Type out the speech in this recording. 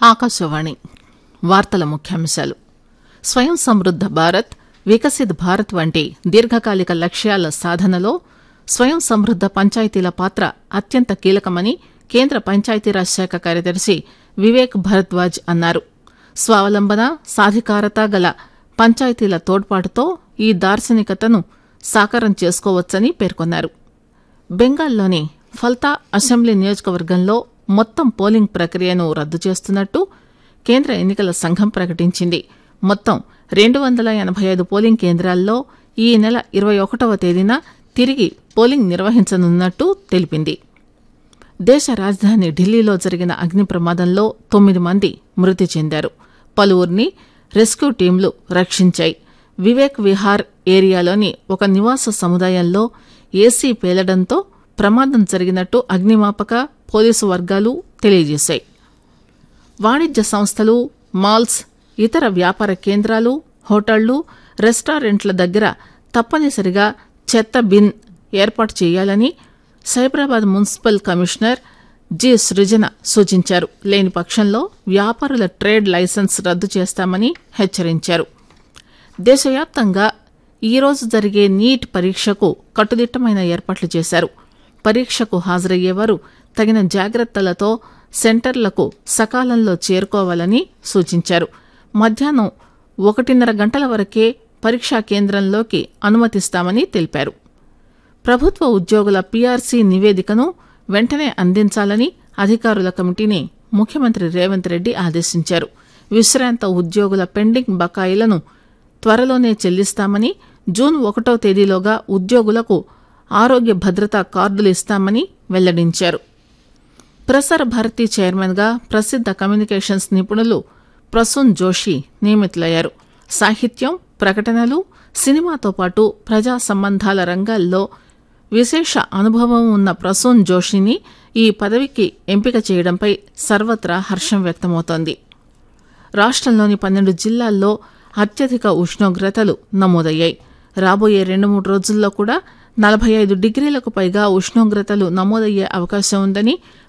ఆకాశవాణి వార్తల ముఖ్యాంశాలు స్వయం సమృద్ద భారత్ వికసిత్ భారత్ వంటి దీర్ఘకాలిక లక్ష్యాల సాధనలో స్వయం సమృద్ద పంచాయతీల పాత్ర అత్యంత కీలకమని కేంద్ర పంచాయతీరాజ్ శాఖ కార్యదర్శి వివేక్ భరద్వాజ్ అన్నారు స్వావలంబన సాధికారత గల పంచాయతీల తోడ్పాటుతో ఈ దార్శనికతను సాకారం చేసుకోవచ్చని పేర్కొన్నారు బెంగాల్లోని ఫల్తా అసెంబ్లీ నియోజకవర్గంలో మొత్తం పోలింగ్ ప్రక్రియను రద్దు చేస్తున్నట్టు కేంద్ర ఎన్నికల సంఘం ప్రకటించింది మొత్తం రెండు వందల ఎనబై ఐదు పోలింగ్ కేంద్రాల్లో ఈ నెల ఇరవై ఒకటవ తేదీన తిరిగి పోలింగ్ నిర్వహించనున్నట్టు తెలిపింది దేశ రాజధాని ఢిల్లీలో జరిగిన అగ్ని ప్రమాదంలో తొమ్మిది మంది మృతి చెందారు పలువురిని రెస్క్యూ టీంలు రక్షించాయి వివేక్ విహార్ ఏరియాలోని ఒక నివాస సముదాయంలో ఏసీ పేలడంతో ప్రమాదం జరిగినట్టు అగ్నిమాపక పోలీసు వర్గాలు తెలియజేశాయి వాణిజ్య సంస్థలు మాల్స్ ఇతర వ్యాపార కేంద్రాలు హోటళ్లు రెస్టారెంట్ల దగ్గర తప్పనిసరిగా చెత్త బిన్ ఏర్పాటు చేయాలని Cyberabad municipal commissioner G Srujana సూచించారు లేని పక్షంలో వ్యాపారుల ట్రేడ్ లైసెన్స్ రద్దు చేస్తామని హెచ్చరించారు దేశవ్యాప్తంగా ఈరోజు జరిగే నీట్ పరీక్షకు కట్టుదిట్టమైన ఏర్పాట్లు చేశారు పరీక్షకు హాజరయ్యేవారు తగిన జాగ్రత్తలతో సెంటర్లకు సకాలంలో చేరుకోవాలని సూచించారు మధ్యాహ్నం ఒకటిన్నర గంటల వరకే పరీక్షా కేంద్రంలోకి అనుమతిస్తామని తెలిపారు ప్రభుత్వ ఉద్యోగుల పీఆర్సీ నివేదికను వెంటనే అందించాలని అధికారుల కమిటీని ముఖ్యమంత్రి రేవంత్ రెడ్డి ఆదేశించారు విశ్రాంత ఉద్యోగుల పెండింగ్ బకాయిలను త్వరలోనే చెల్లిస్తామని జూన్ ఒకటో తేదీలోగా ఉద్యోగులకు ఆరోగ్య భద్రతా కార్డులు ఇస్తామని వెల్లడించారు ప్రసార భారతి చైర్మన్ గా ప్రసిద్ద కమ్యూనికేషన్స్ నిపుణులు ప్రసూన్ జోషి నియమితులయ్యారు సాహిత్యం ప్రకటనలు సినిమాతో పాటు ప్రజా సంబంధాల రంగాల్లో విశేష అనుభవం ఉన్న ప్రసూన్ జోషిని ఈ పదవికి ఎంపిక చేయడంపై సర్వత్రా హర్షం వ్యక్తమవుతోంది రాష్ట్రంలోని పన్నెండు జిల్లాల్లో అత్యధిక ఉష్ణోగ్రతలు నమోదయ్యాయి రాబోయే రెండు మూడు రోజుల్లో కూడా నలభై ఐదు డిగ్రీలకు పైగా ఉష్ణోగ్రతలు నమోదయ్యే అవకాశం ఉందని